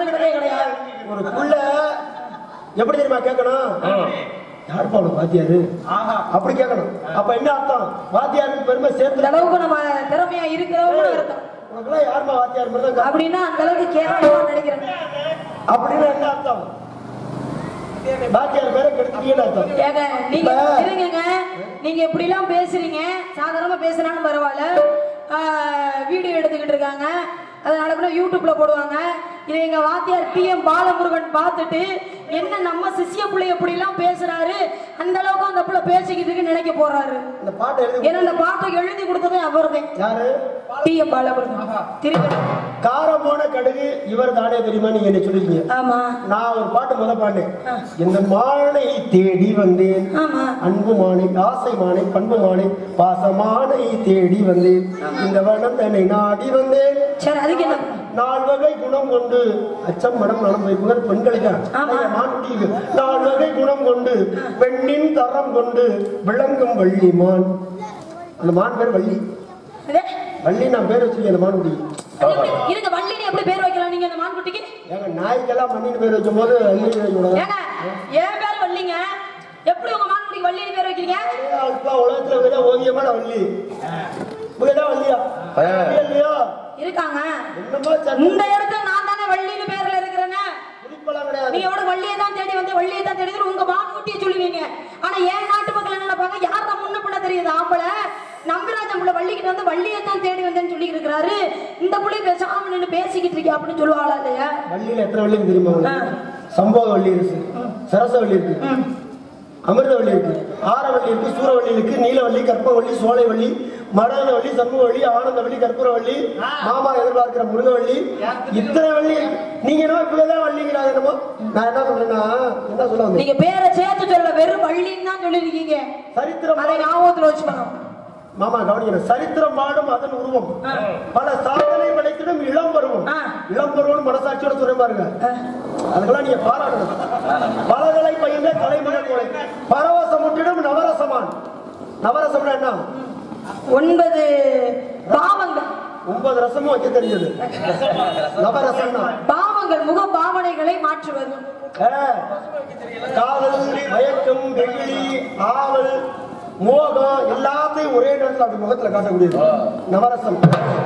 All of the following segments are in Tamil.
நடந்துக்கிட்டதே கிடையாது ஒரு புள்ள எப்படி தெரியுமா கேட்கணும் யாருப்பா உனக்கு வாத்தியாரு அப்படி கேட்கணும் அப்ப என்ன அர்த்தம் வாத்தியாருக்கு பெருமை இந்த சேர்த்து அளவுக்கு நம்ம திறமையா இருக்கிறவங்க அர்த்தம் உனக்குலாம் யாருமா வாத்தியார் மாதிரி தான் அப்படின்னா அந்த அளவுக்கு கேவலமா நினைக்கிறேன் அப்படின்னு என்ன அர்த்தம் வாத்தியார் பேரை கெடுத்துட்டீங்கன்னு அர்த்தம் ஏங்க நீங்க இப்ப- இருங்கங்க நீங்க இப்படி எல்லாம் பேசுறீங்க சாதாரணமா பேசினாலும் பரவாயில்ல வீடியோ எடுத்துக்கிட்டு இருக்காங்க அதனால கூட யூடியூப்ல போடுவாங்க இதை எங்க வாத்தியார் டி எம் பாலமுருகன் பார்த்துட்டு என்ன நம்ம சிஷ்ய பிள்ளை எப்படி எல்லாம் பேசுறாரு அந்த அளவுக்கு அந்த பிள்ளை பேசிக்கிட்டு இருக்குன்னு நினைக்க போறாரு இந்த பாட்டை எழுதி ஏன்னா அந்த பாட்டை எழுதி கொடுத்ததே அவர்தான் யாரு டி எம் பாலமுருகன் திருப்பி காரமான கடுகு இவர் தானே தெரியுமா நீங்க என்ன சொல்லுவீங்க ஆமா நான் ஒரு பாட்டு முத பாண்டேன் இந்த மானை தேடி வந்தேன் ஆமா அன்பு மானை ஆசை மானை பண்பு மானை பாசமானை தேடி வந்தேன் இந்த வனந்தனை நாடி வந்தேன் சரி அதுக்கு என்ன நால் வகை குணம் கொண்டு அச்சம் மடம் நலம் வைப்புகள் பெண்களுக்கு ஆமா. மான்குட்டிக்கு நால் வகை குணம் கொண்டு பெண்ணின் தரம் கொண்டு விளங்கும் வள்ளி மான் அந்த மான் பேர் வள்ளி இதே, வள்ளி நான் பேர் வச்சிருக்கேன் அந்த மான்குட்டி அது எப்படி- இருங்க வள்ளினி எப்படி பேர் வைக்கலாம் நீங்க அந்த மான்குட்டிக்கு ஏங்க நாய்க்கெல்லாம் மண்ணின் பேர் வைக்கும் போது வள்ளி வைக்கக்கூடாது ஏங்க என் பேர் வள்ளிங்க எப்படி உங்க மான்குட்டிக்கு வள்ளினி பேர் வைக்கிறீங்க இப்ப உலகத்துல விட ஓவியமான வள்ளி இப்பதான் வள்ளியா வள்ளி இல்லையா இருக்காங்க என்னமோ சட்டை இந்த இடத்துல நான் தானே வள்ளின்னு பேர்ல இருக்கிறேன்னு குறிப்பெல்லாம் கிடையாது நீங்க எவ்வளவு வள்ளியை தான் தேடி வந்து வள்ளியை தான் தேடி வந்து உங்க மான்குட்டியை சொல்லுவீங்க ஆனா ஏன் நாட்டு மக்கள் என்ன நினைப்பாங்க யார் தான் முன்ன பின்ன தெரியுது ஆம்பளை நம்பிராஜன் புள்ள வள்ளிக்கிட்ட வந்து வள்ளியை தான் தேடி வந்தேன்னு சொல்லி இருக்கிறாரு இந்த புள்ளி பேசாம நின்று பேசிக்கிட்டு இருக்கே அப்படின்னு சொல்லுவாளா இல்லையா வள்ளியில எத்தனை வள்ளி இருக்கு தெரியுமா உங்களுக்கு சம்போக வள்ளி இருக்கு சரச வள்ளி இருக்கு அமிர்தவள்ளி இருக்கு ஆரவள்ளி இருக்கு சூரவள்ளி இருக்கு நீலவள்ளி கற்பவள்ளி சோலைவள்ளி மடவள்ளி சண்முகவள்ளி ஆனந்தவள்ளி கற்பூரவள்ளி மாமா எதிர்பார்க்கிற முருகவள்ளி இத்தனை வள்ளி இருக்கு. நீங்க என்ன இப்பதான் வள்ளிங்கிறாங்க என்னமோ நான் என்ன சொல்றேன்னா என்ன சொல்ல வந்தேன் நீங்க பேரை சேர்த்து சொல்ல வெறும் வள்ளின்னு தான் சொல்லிருக்கீங்க சரித்திரம் அதை ஞாபகத்துல வச்சுக்கணும் மாமா கவனிக்கணும் சரித்திரம் பாடும் அதன் உருவம் பல சாதனை படைத்திடும் இளம் பருவம் ஆ. இளம் பருவம் மனசாட்சியோட சொல்ல பாருங்க அதுக்கெல்லாம் நீங்க பாராட்டணும் பலகலை பயின்ற கலைமகள் கொலை பரவசமுற்றிடும் நவரசமான் நவரசம்னா என்ன ஒன்பது பாவங்கள் ஒன்பது ரசமும் வைக்க தெரிஞ்சது நவரசம்னா பாவங்கள் முக பாவனைகளை மாற்றுவது ஆ, காதல் மயக்கம் வெகுளி ஆவல் மோகம் எல்லாத்தையும் ஒரே நேரத்தில் அப்படி முகத்துல காட்டக்கூடியது நவரசம்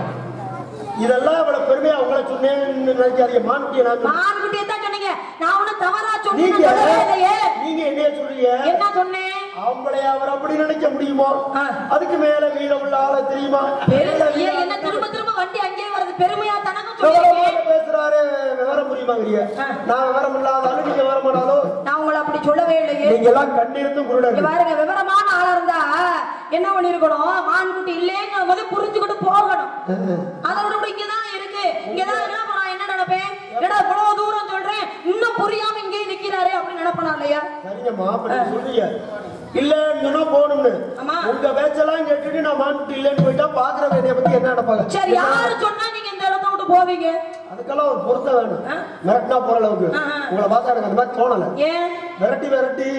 இதெல்லாம் இவ்வளவு பெருமையா உங்களை சொன்னேன்னு நினைக்காதீங்க மான்குட்டியை நான் சொன்னேன். மான்குட்டியை தான் சொன்னீங்க நான் ஒண்ணு தவறா நீங்க சொன்னேன் சொல்லவே இல்லையே நீங்க என்னைய சொல்றீங்க என்ன சொன்னேன் அவங்களே அவர் அப்படி நினைக்க முடியுமா ஆ. அதுக்கு மேல வீரம் உள்ள ஆள தெரியுமா பெரு- ஏன் என்ன திரும்ப திரும்ப வண்டி அங்கேயே வருது பெருமையா தனக்கும் விவரமா சொல்லிருக்கேன் பேசுறாரு விவரம் முடியுமாங்கிறீங்க நான் விவரம் இல்லாதாலும் நீங்க விவரம் பண்ணாலும் நான் உங்களை அப்படி சொல்லவே இல்லையே நீங்க எல்லாம் கண்டிருந்தும் இங்க குருடர் பாருங்க விவரமான ஆளா இருந்தா என்ன பண்ணிருக்கணும் மான்குட்டி இல்லைங்கிற போது புரிஞ்சுக்கிட்டு போகணும் அதோட கூட இங்கதான் இருக்கு இங்கதான் இருந்தா அப்ப நான் என்ன நினைப்பேன் என்னடா இவ்வளவு தூரம் சொல்றேன் இன்னும் புரியாம இங்கே நிக்கிறாரே அப்படின்னு நினைப்பனா இல்லையா சரிங்கம்மா அப்ப நீங்க சொல்றீங்க இல்லன்னு சொன்னா போகணும்னு ஆமா. உங்க பேச்செல்லாம் கேட்டுட்டு நான் மான்குட்டி இல்லைன்னு போயிட்டா பாக்குறவங்க என்னைய பத்தி என்ன நினைப்பாங்க சரி யாரு சொன்னா நீங்க இந்த இடத்த விட்டு போவீங்க அதுக்கெல்லாம் ஒரு பொருத்தம் வேணும் ஆ. மிரட்டினா போற அளவுக்கு ஆ, ஆ. உங்களை பார்த்தா எனக்கு அந்த மாதிரி தோணல ஏன் விரட்டி விரட்டி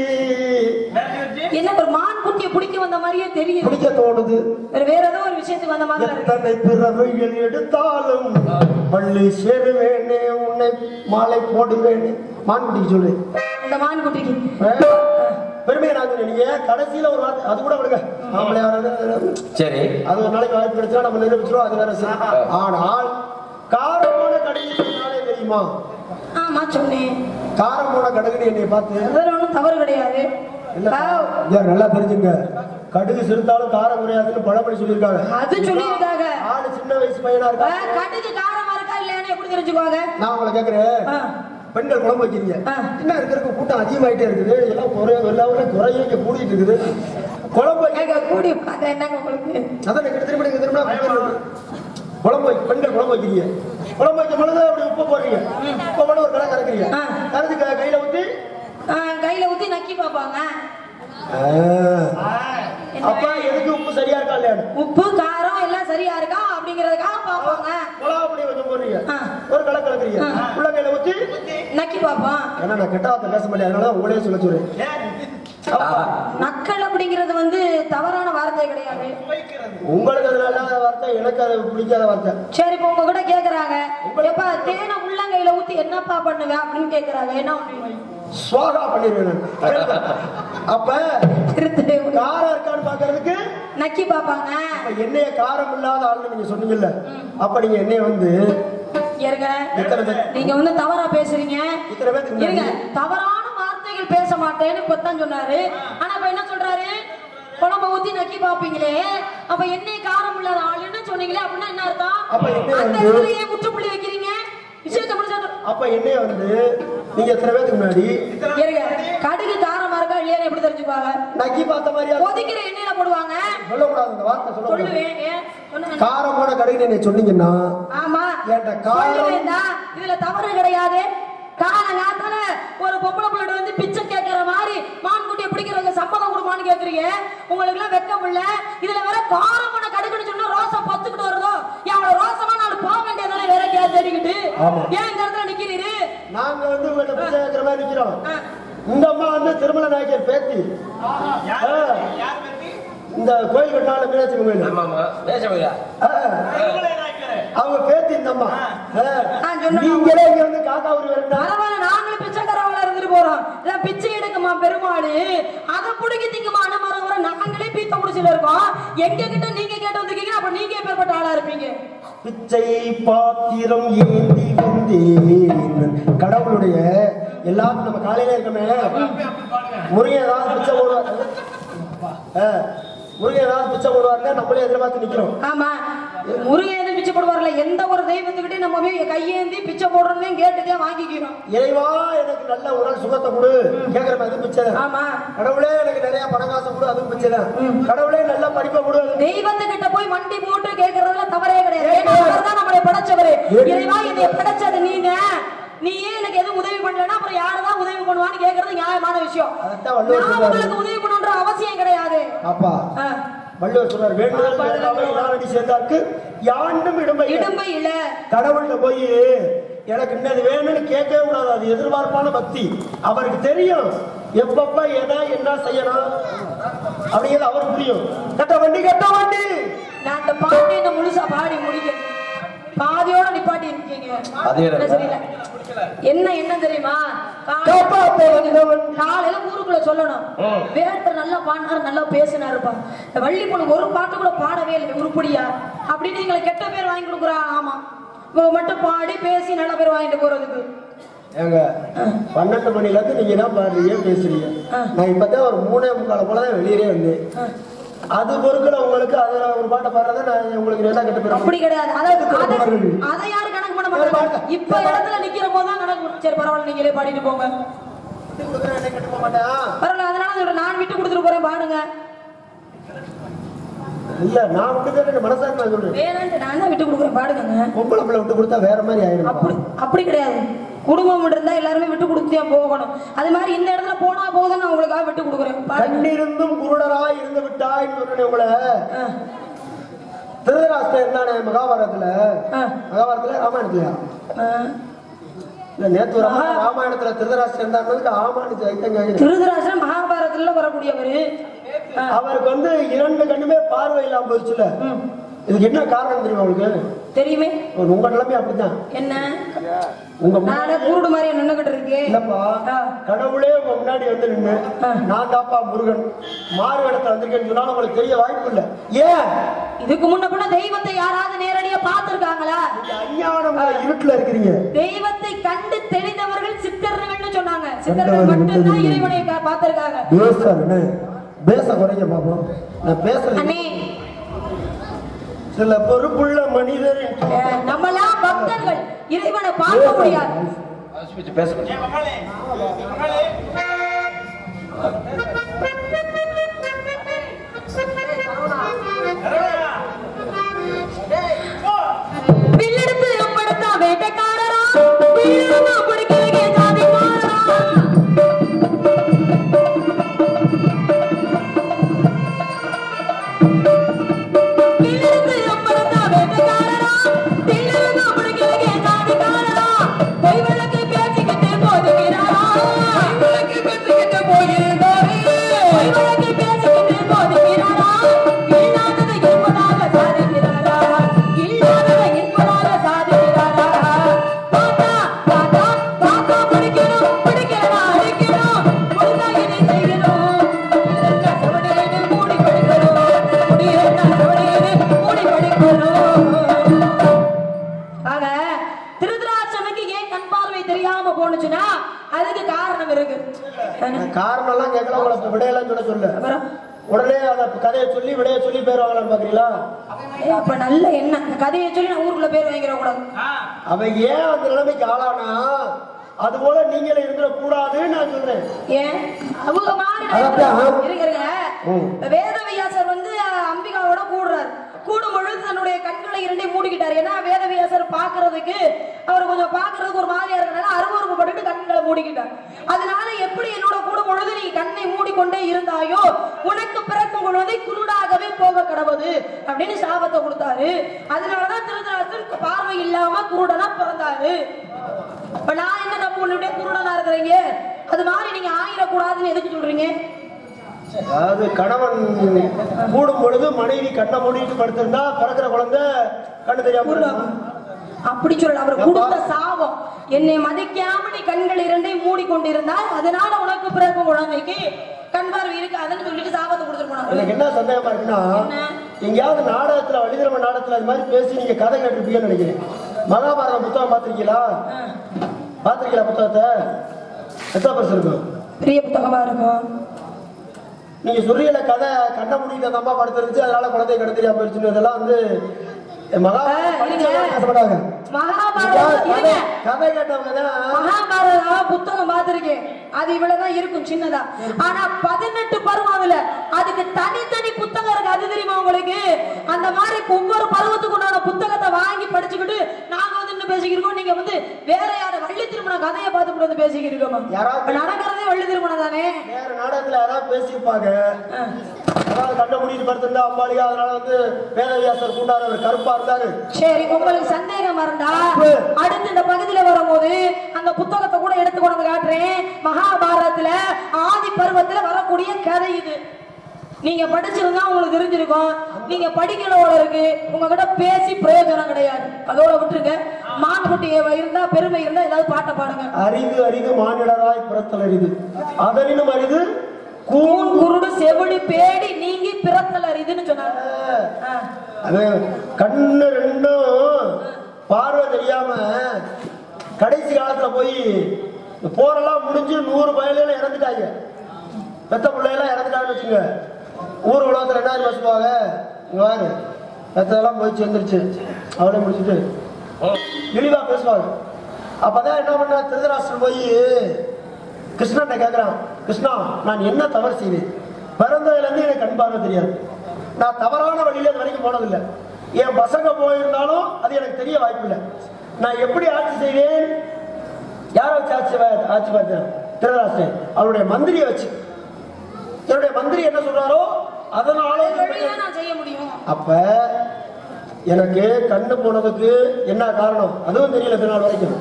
என்ன ஒரு மான் குட்டியை பிடிக்க வந்த மாதிரியே தெரியுது பிடிக்க தோணுது வேற வேற ஏதோ ஒரு விஷயத்துக்கு வந்த மாதிரி இருக்கு எத்தனை பிறவைகள் எடுத்தாலும் பள்ளி சேருவேனே உன்னை மாலை போடுவேனே மான்குட்டிக்கு சொல்லு இந்த மான் குட்டிக்கு பெருமையை நான் சொன்னேன். நீங்க கடைசியில ஒரு வார்த்தை அது கூட விடுங்க ஆம்பளை யாராவது சரி அது ஒரு நாளைக்கு வாய்ப்பு கிடைச்சா நம்ம நிரூபிச்சிடும் அது வேற சரி. ஆனால் காரமான கடுகு நாளே தெரியுமா ஆமா சொன்னேன் காரமான கடுகுன்னு என்னை பார்த்து அதுல ஒண்ணும் தவறு கிடையாது இல்ல ஆ, ஐயா, நல்லா தெரிஞ்சுங்க கடுகு சிறுத்தாலும் காரம் குறையாதுன்னு பழமொழி சொல்லியிருக்காங்க அது சொல்லியிருக்காங்க ஆளு சின்ன வயசு பையனா ஆ, இருக்கா கடுகு காரமா இருக்கா இல்லையான்னு எப்படி தெரிஞ்சுக்குவாங்க நான் உங்களை கேக்குறேன் ஆ, பெண்கள் குழம்பு வைக்கிறீங்க ஆ. என்ன இருக்கிற கூட்டம் அதிகமாயிட்டே இருக்குது எல்லாம் குறைய எல்லா ஊர்லயும் குறைய இங்க கூடிட்டு இருக்குது குழம்பு வைக்க ஏங்க, கூடி பார்த்தா என்னங்க உங்களுக்கு அதான் நீங்க திரும்ப நீங்க திரும்ப குழம்பு வை பெண்கள் குழம்பு வைக்கிறீங்க குழம்பு வைக்கும் பொழுது அப்படி உப்பு போடுறீங்க உப்பு போட ஒரு கடை கறக்குறீங்க ஆ. கரைச்சி க- கையில ஊத்தி ஆ, கையில ஊத்தி நக்கி பார்ப்பாங்க அப்ப எதுக்கு உப்பு சரியா இருக்கா இல்லையா உப்பு காரம் எல்லாம் சரியா இருக்கா அப்படிங்கறதுக்காக பார்ப்பாங்க மிளகா பொடி கொஞ்சம் போடுறீங்க ஆ. ஒரு கடை கலக்குறீங்க உள்ள கையில ஊத்தி நக்கி பார்ப்பான் ஏன்னா நான் கெட்ட வார்த்தை பேச மாட்டேன் அதனால உங்களே சொல்ல சொல்றேன் நக்கல் அப்படிங்கிறது வந்து தவறான வார்த்தை கிடையாது உங்களுக்கு அது நல்ல வார்த்தை எனக்கு அது பிடிக்காத வார்த்தை சரி இப்ப உங்க கூட கேக்குறாங்க எப்ப தேனை உள்ளங்கையில ஊத்தி என்ன என்னப்பா பண்ணுவ அப்படின்னு கேக்குறாங்க என்ன பண்ணுவீங்க சுவாகா பண்ணிடுவேன் நான். அப்ப திருத்தவே முடியாது. காரம் இருக்கான்னு பாக்குறதுக்கு நக்கி பாப்பாங்க அப்ப எண்ணெய காரம் இல்லாத ஆள்னு நீங்க சொன்னீங்கல்ல அப்ப நீங்க எண்ணெய வந்து இருங்க எத்தனை பேர் நீங்க வந்து தவறா பேசுறீங்க இத்தனை பேத்துக்கு இருங்க முன்னாடி தவறான வார்த்தைகள் பேச மாட்டேன்னு இப்பதான் சொன்னாரு ஆனா இப்ப என்ன சொல்றாரு குழம்ப ஊத்தி நக்கி பாப்பீங்களே அப்ப எண்ணெய் காரம் இல்லாத ஆளுன்னு சொன்னீங்களே அப்படின்னா என்ன அர்த்தம் அப்ப எண்ணெய் அந்த வந்து- இடத்துல ஏன் முற்றுப்புள்ளி வைக்கிறீங்க விஷயத்தை முடிச்சா அப்ப எண்ணெய வந்து நீங்க எத்தனை பேத்துக்கு முன்னாடி இருங்க கடுகு காரமா இருக்கா இல்லையா எப்படி தெரிஞ்சுப்பாங்க நக்கி பார்த்த மாதிரியா கொதிக்கிற எண்ணெயில போடுவாங்க சொல்லக்கூடாது இந்த வார்த்தை சொல்லக்கூடாது சொல்லுவேன் ஏன் சொன்ன காரமான கடுகு நீங்க சொன்னீங்கன்னா ஆமா ஏன்டா காரம்? சொல்லுவேன்டா, இதுல தவறு கிடையாது காலங்காத்தால ஒரு பொம்பளை பிள்ளை வந்து பிச்சை கேட்கிற மாதிரி மான்குட்டியை பிடிக்கிறவங்க சம்மதம் கொடுமான்னு கேக்குறீங்க உங்களுக்கு எல்லாம் வெக்கம் இல்ல இதுல வேற காரமான கடுகுன்னு சொன்னா ரோசம் பத்துக்கிட்டு வருதோ எவ்வளவு ரோசமா நான் போக வேண்டியதானே வேற கேஸ் தேடிக்கிட்டு ஆமா. ஏன் இந்த இடத்துல நிக்கிறீரு நாங்க வந்து உங்கள்ட்ட பிச்சை கேட்கிற மாதிரி நிக்கிறோம் இந்த அம்மா வந்து திருமல நாயக்கர் பேத்தி ஆ. இந்த கோயில் கட்டினால மீனாட்சி கோயில் ஆமா ஆமா பேச ஆ. அவங்க பேத்தி இந்த அம்மா ஆ. ஆ, சொல்லுங்க. நீங்களே இங்க வந்து காக்கா உரி வரட்டா பரவாயில்ல நாங்களும் பிச்சைக்காரவங்களா இருந்துட்டு போறோம் இல்ல பிச்சை எடுக்குமா பெருமாளு அதை புடிக்கி திங்குமா அனுமரம் வர நாங்களே பீத்த குடிச்சில இருக்கோம் எங்க கிட்ட நீங்க கேட்டு வந்திருக்கீங்க அப்ப நீங்க எப்பேற்பட்ட ஆளா இருப்பீங்க பிச்சை பாத்திரம் ஏந்தி வந்தேன் கடவுளுடைய எல்லாரும் நம்ம காலையில இருக்கமே முருகன் ஏதாவது பிச்சை போடுவார் ஆ. முருகன் ஏதாவது பிச்சை போடுவாருன்னா நம்மளே எதிர்பார்த்து நிக்கிறோம் ஆமா முருகன் எதுவும் பிச்சை போடுவார்ல எந்த ஒரு தெய்வத்துக்கிட்டே நம்ம போய் கையேந்தி பிச்சை போடுறதையும் கேட்டுதே வாங்கிக்கிறோம் இறைவா எனக்கு நல்ல உடல் சுகத்தை கொடு கேக்குற மாதிரி பிச்சை ஆமா கடவுளே எனக்கு நிறைய பணம் காசு கொடு அதுவும் பிச்சை தான் கடவுளே நல்ல படிப்பை கொடு அதுவும் தெய்வத்துக்கிட்ட போய் வண்டி போட்டு கேக்குறதுல தவறே கிடையாது ஏன்னா அவர்தான் நம்மளை படைச்சவரு இறைவா என்னை படைச்சது நீங்க நீ ஏன் எனக்கு எதுவும் உதவி பண்ணலன்னா அப்புறம் யாருதான் உதவி பண்ணுவான்னு கேக்குறது நியாயமான விஷயம் அதைத்தான் வள்ளுவர் நான் சொல்றாரு. உங்களுக்கு உதவி பண்ணணுன்ற அவசியம் கிடையாது அப்பா ஆ. வள்ளுவர் சொல்றார் வேண்டுதல் வேண்டாமை யாரடி சேர்ந்தார்க்கு யாண்டும் இடம்பை இடும்பை இல்ல கடவுள்கிட்ட போய் எனக்கு இன்னது வேணும்னு கேட்கவே கூடாது அது எதிர்பார்ப்பான பக்தி அவருக்கு தெரியும் எப்பப்ப எதை என்ன செய்யணும் அப்படிங்கிறது அவருக்கு புரியும் கட்ட வண்டி கட்ட வண்டி நான் அந்த பாட்டு என்ன முழுசா பாடி முடிக்கணும் பாதியோட நிப்பாட்டி இருக்கீங்க அது வேற. என்ன சரியில்ல என்ன என்ன தெரியுமா காலை- காப்பாத்த வந்தவன். காலையில ஊருக்குள்ள சொல்லணும் ம். வேட்டர் நல்லா பாடினாரு நல்லா பேசினாருப்பா இந்த வள்ளி பொண்ணு ஒரு பாட்டு கூட பாடவே இல்லை உருப்படியா அப்படின்னு எங்களை கெட்ட பேர் வாங்கி கொடுக்குறா ஆமா இவங்க மட்டும் பாடி பேசி நல்ல பேர் வாங்கிட்டு போறதுக்கு ஏங்க பன்னெண்டு மணில இருந்து நீங்க தான் பாடுறீங்க பேசுறீங்க நான் இப்பதான் ஒரு மூணே முக்கால போலதான் வெளியே வந்தேன் அது பொறுக்கல உங்களுக்கு அதுல ஒரு பாட்டை பாடுறத நான் உங்களுக்கு நல்லா கெட்ட பேர் அப்படி கிடையாது அதை எதுக்கு அதை- பாடுறது? அதை யாரும் கணக்கு பண்ண மாட்டாங்க இப்ப இடத்துல நிக்கிற போதுதான் கணக்கு பண்ணு. சரி பரவாயில்ல நீங்களே பாடிட்டு போங்க கொடுக்குறேன், என்ன கெட்டு போக மாட்டேன் பரவாயில்ல அதனால சொல்றேன் நான் விட்டு கொடுத்துட்டு போறேன் பாடுங்க இல்ல நான் விட்டு எனக்கு மனசாரி நான் சொல்றேன் வேணான்ட்டு நான் தான் விட்டு கொடுக்குறேன் பாடுங்க பொம்பளை பிள்ளை விட்டு கொடுத்தா வேற மாதிரி ஆயிரும் அப்படி அப்படி கிடையாது குடும்பம் இருந்தா எல்லாருமே விட்டு கொடுத்தே போகணும் அது மாதிரி இந்த இடத்துல போனா போதும் நான் உங்களுக்காக விட்டு கொடுக்குறேன் பாருங்க கண்ணிருந்தும் குருடராய் இருந்து விட்டாய் சொன்னேன் உங்களை திருதராஷ்டிரம் இருந்தானே மகாபாரதத்துல ஆ. மகாபாரதத்துல ராமாயணத்துலயா இல்ல நேத்து ஒரு அம்மா ராமாயணத்துல திருதராஷ்டிரம் இருந்தாங்க ஆமான்னு ஐத்தங்க திருதராசன் மகாபாரதத்துல வரக்கூடியவர் அவருக்கு வந்து இரண்டு கண்ணுமே பார்வை இல்லாம போயிடுச்சுல இதுக்கு என்ன காரணம் தெரியுமா உங்களுக்கு தெரியுமே உங்க நிலைமை அப்படித்தான் என்ன உங்க நானே குருடு மாதிரி நின்னுகிட்டு இருக்கேன் இல்லப்பா ஆ. கடவுளே உங்க முன்னாடி வந்து நின்னு நான் தாப்பா முருகன் மாறு இடத்துல வந்திருக்கேன்னு சொன்னாலும் உங்களுக்கு தெரிய வாய்ப்பு இல்ல ஏன் இதுக்கு முன்ன பின்ன தெய்வத்தை யாராவது நேரடியா பார்த்திருக்காங்களா நீங்க அஞ்ஞானம் இருட்டுல இருக்கிறீங்க தெய்வத்தை கண்டு தெளிந்தவர்கள் சித்தர்கள்னு சொன்னாங்க சித்தர்கள் மட்டும்தான் இறைவனை பா- பார்த்திருக்காங்க பேச பேச குறைங்க பாப்போம் நான் பேசுறேன் அண்ணே சில பொறுப்புள்ள மனிதர் அஹ், நம்மலாம் பக்தர்கள் இறைவனை பார்க்க முடியாது பேச வில்லெடுத்து அம்படுத்தா வேட்டைக்காரரா வீரமா பிடிக்கிறதுக்கே ஜாதிக்காரரா வில்லெடுத்து அம்படுத்தா வேட்டைக்காரரா வீரமா பிடிக்கிறதுக்கே ஜாதிக்காரரா பொய் விளக்கு பேசிக்கிட்டு போதுகிறாரா பொய் விளக்கு பேசிக்கிட்டு போகிறாரே பொய் விளக்கு பேசிக்கிட்டு போதுகிறாரா இல்லாததை இருப்பதாக சாதிக்கிறாரா இல்லாததை இருப்பதாக சாதிக்கிறாரா தாத்தா தாத்தா கண் பார்வை தெரியாம போனுச்சுன்னா அதுக்கு காரணம் இருக்கு காரணம் எல்லாம் கேட்கல உங்களை இப்ப விடையெல்லாம் சொல்ல சொல்ல அப்புறம் உடனே அந்த கதையை சொல்லி விடைய சொல்லி போயிருவாங்களான்னு பாக்குறீங்களா ஏய், அப்ப நல்ல என்ன இந்த கதையை சொல்லி நான் ஊருக்குள்ள பேர் வாங்கிட கூடாது அவன் ஏன் அந்த நிலைமைக்கு ஆளானா அது போல நீங்களே இருந்துட கூடாதுன்னு நான் சொல்றேன் ஏன் அவங்க மாறி அது அப்படியா? இருங்க இருங்க ம். வேதவியாசர் வந்து அஹ், அம்பிகாவோட கூடுறாரு கூடும் பொழுது தன்னுடைய கண்களை இரண்டையும் மூடிக்கிட்டாரு ஏன்னா வேதவியாசர் பாக்குறதுக்கு அவர் கொஞ்சம் பாக்குறதுக்கு ஒரு மாதிரியா இருக்கனால அருவருப்பு பட்டுட்டு கண்களை மூடிக்கிட்டார் அதனால எப்படி என்னோட கூடும் பொழுது நீ கண்ணை மூடிக்கொண்டே இருந்தாயோ உனக்கு பிறக்கும் குழந்தை குருடாகவே போக கடவுது அப்படின்னு சாபத்தை கொடுத்தாரு அதனாலதான் திருதராசன் பார்வை இல்லாம குருடனா பிறந்தாரு இப்ப நான் என்ன தப்பு பண்ணிவிட்டேன் குருடனா இருக்கிறீங்க அது மாதிரி நீங்க ஆயிடக்கூடாதுன்னு எதுக்கு சொல்றீங்க அதாவது கணவன் கூடும் பொழுது மனைவி கண்ணை மூடிட்டு படுத்திருந்தா பிறக்கிற குழந்தை கண்ணு தெரியாம குருடா. இருக்கும். அப்படி சொல்லல அவர் கொடுத்த சாபம் என்னை மதிக்காம நீ கண்கள் இரண்டையும் மூடிக்கொண்டிருந்தால் அதனால உனக்கு பிறக்கும் குழந்தைக்கு கண் பார்வை இருக்காதுன்னு சொல்லிட்டு சாபத்தை கொடுத்துட்டு போனாரு எனக்கு என்ன சந்தேகமா இருக்குன்னா என்ன? எங்கேயாவது நாடகத்துல வள்ளிதிரம நாடகத்துல அது மாதிரி பேசி நீங்க கதை கேட்டிருப்பீங்கன்னு நினைக்கிறேன் மகாபாரத புத்தகம் பார்த்திருக்கீங்களா பார்த்திருக்கீங்களா புத்தகத்தை எத்தனை பரிசு இருக்கும் பெரிய புத்தகமா இருக்கும் நீங்க சொல்றீங்கள கதை கண்ண முடிக்கிட்ட அந்த அம்மா படுத்துருந்துச்சு அதனால குழந்தை கடை தெரியாம போயிருச்சுன்னு இதெல்லாம் வந்து மகாபாரதம் ஆ, இருங்க. படிச்சவங்க பேச மாட்டாங்க மகாபாரதம் கதை இருங்க. கதை கேட்டவங்க தான் மகாபாரதம் புத்தகம் பார்த்திருக்கேன் அது இவ்வளவுதான் இருக்கும் சின்னதா ஆனா பதினெட்டு பருவம் அதுல அதுக்கு தனித்தனி புத்தகம் இருக்கு அது தெரியுமா உங்களுக்கு அந்த மாதிரி ஒவ்வொரு பருவத்துக்கு உண்டான புத்தகத்தை வாங்கி படிச்சுக்கிட்டு நாங்க வந்து இன்னும் பேசிக்கிருக்கோம் நீங்க வந்து வேற யார வள்ளி திருமண கதையை பார்த்துக்கிட்டு வந்து பேசிக்கிருக்கோம் யாராவது- நடக்கிறதே வள்ளி திருமணம் தானே வேற நாடகத்துல யாராவது பேசியிருப்பாங்க அதாவது கண்ண முடிட்டு படுத்திருந்தா அம்பாளியா அதனால வந்து வேதவியாசர் கூண்டாரு அவர் கருப்பா இருந்தாரு சரி உங்களுக்கு சந்தேகம் இருந்தா அடுத்து இந்த பகுதியில வரும்போது அந்த புத்தகத்தை கூட எடுத்து கொண்டு வந்து காட்டுறேன் மகாபாரதத்துல ஆதி பருவத்துல வரக்கூடிய கதை இது நீங்க படிச்சிருந்தா உங்களுக்கு தெரிஞ்சிருக்கும் நீங்க படிக்கிறோட இருக்கு உங்ககிட்ட பேசி பிரயோஜனம் கிடையாது அதோட விட்டுருங்க மான்குட்டி இருந்தா பெருமை இருந்தா ஏதாவது பாட்டை பாடுங்க அரிது அரிது மானிடராய் பிறத்தல் அரிது அதனினும் அரிது கூன் கூன் குருடு செவிடு பேடி நீங்கி பிறத்தல் அரிதுன்னு சொன்னாங்க ஆ. அது கண்ணு ரெண்டும் பார்வை தெரியாம கடைசி காலத்துல போய் இந்த போரெல்லாம் முடிஞ்சு நூறு பயலையில இறந்துட்டாங்க பெத்த பிள்ளையெல்லாம் இறந்துட்டாங்கன்னு வச்சுங்க ஊர் உலகத்துல என்ன தெரியுமா சொல்லுவாங்க இங்க வாரு பெத்ததெல்லாம் போய் சேர்ந்துருச்சு அவளே முடிச்சுட்டு இழிவா பேசுவாங்க அப்பதான் என்ன பண்ண திருதராஷ்டிரம் போய் கிருஷ்ணன் கேட்கிறான் கிருஷ்ணா நான் என்ன தவறு செய்தேன் பிறந்ததுல இருந்து எனக்கு கண் பார்வை தெரியாது நான் தவறான வழியில இது வரைக்கும் போனதில்லை என் பசங்க போயிருந்தாலும் அது எனக்கு தெரிய வாய்ப்பில்லை நான் எப்படி ஆட்சி செய்வேன் யாரை வச்சு ஆட்சி பா- ஆட்சி பார்த்தேன் திருதராஷ்டிரன் அவருடைய மந்திரியை வச்சு என்னுடைய மந்திரி என்ன சொல்றாரோ அதனால வழியா நான் செய்ய முடியும் அப்ப எனக்கு கண்ணு போனதுக்கு என்ன காரணம் அதுவும் தெரியல பின்னால் வரைக்கும்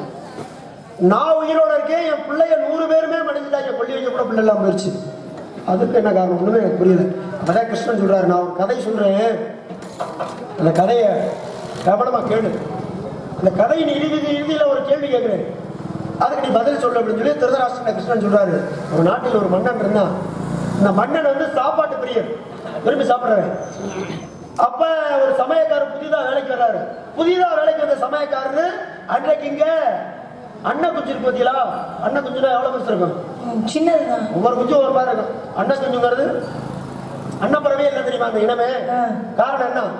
நான் உயிரோட இருக்கேன் என் பிள்ளைய நூறு பேருமே மடிஞ்சிட்டாங்க கொல்லி வைக்க கூட பிள்ளை எல்லாம் போயிடுச்சு அதுக்கு என்ன காரணம் ஒண்ணுமே எனக்கு புரியல அப்பதான் கிருஷ்ணன் சொல்றாரு நான் ஒரு கதை சொல்றேன் அந்த கதையை கவனமா கேளு அந்த கதையின் இறுதி இறுதியில ஒரு கேள்வி கேட்கிறேன் அதுக்கு நீ பதில் சொல்லு அப்படின்னு சொல்லி திருதராஷ்டிர கிருஷ்ணன் சொல்றாரு ஒரு நாட்டில் ஒரு மன்னன் இருந்தான் இந்த மன்னன் வந்து சாப்பாட்டு பிரியர் விரும்பி சாப்பிடுறவன் அப்ப ஒரு சமயக்காரர் புதிதா வேலைக்கு வர்றாரு புதிதா வேலைக்கு வந்த சமயக்காரரு அன்றைக்கு இங்க அண்ணன் குஞ்சு இருக்கு பாத்தீங்களா அண்ணன் குஞ்சுனா எவ்வளவு பெருசு இருக்கும் ம், சின்னதுதான் ஒவ்வொரு குஞ்சும் ஒரு மாதிரி இருக்கும் அண்ணன் குஞ்சுங்கிறது அண்ணன் பறவையே இல்லை தெரியுமா அந்த இனமே ஆ. காரணம் என்ன